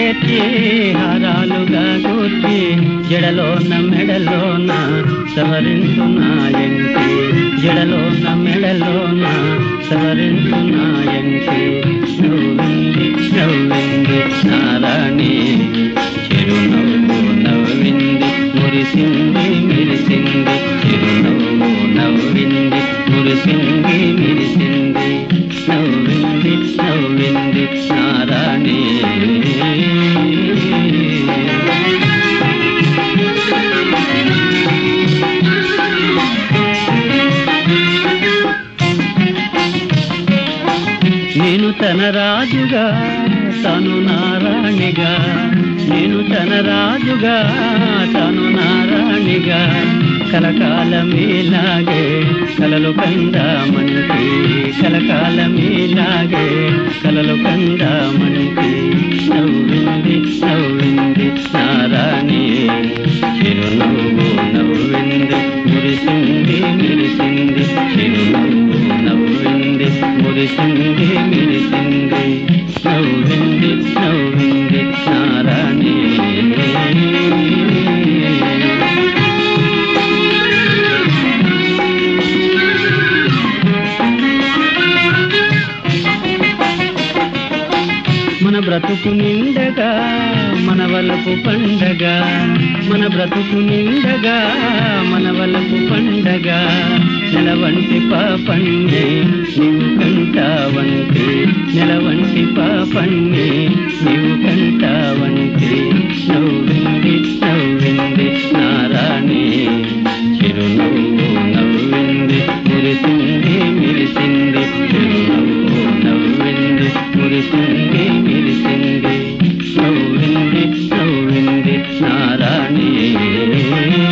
పేర్చి హారాలుగా కూర్చి జడలోన మెడలోన సవరించున్నాయంటి జడలోన మెడలోన సవరించున్నాయంటి నవ్వింది నవ్వింది నారాణి చిరునవ్వు నవ్వింది మురిసింది మెరిసింది చిరునవ్వు నవ్వింది మురిసింది మెరిసింది నవ్వింది నవ్వింది నారాణి నేను తన రాజుగా తను నారాణిగా నేను తన రాజుగా తను నారాణిగా కలకాలమీలాగే కలలు కందామంటి కలకాలమీలాగే కలలు కందామంటి నవ్వింది నవ్వింది నారాణి చిరునవ్వు నవ్వింది మురిసింది మెరిసింది చిరునవ్వు నవ్వింది మురిసింది మెరిసింది నవ్వింది నవ్వింది నారాణి మన బ్రతుకు నిండగా మన వలపు పండగ మన బ్రతుకు నిండగా మన వలపు పండగ నెల వంటి పాపన్నే నీవు కంటావంటి నెల వంటి పాపన్నే నీవు కంటావంటి నవ్వింది నవ్వింది నారాణి చిరునవ్వు నవ్వింది మురిసింది మెరిసింది చిరునవ్వు నవ్వింది మురిసింది మెరిసింది నవ్వింది నవ్వింది నారాణి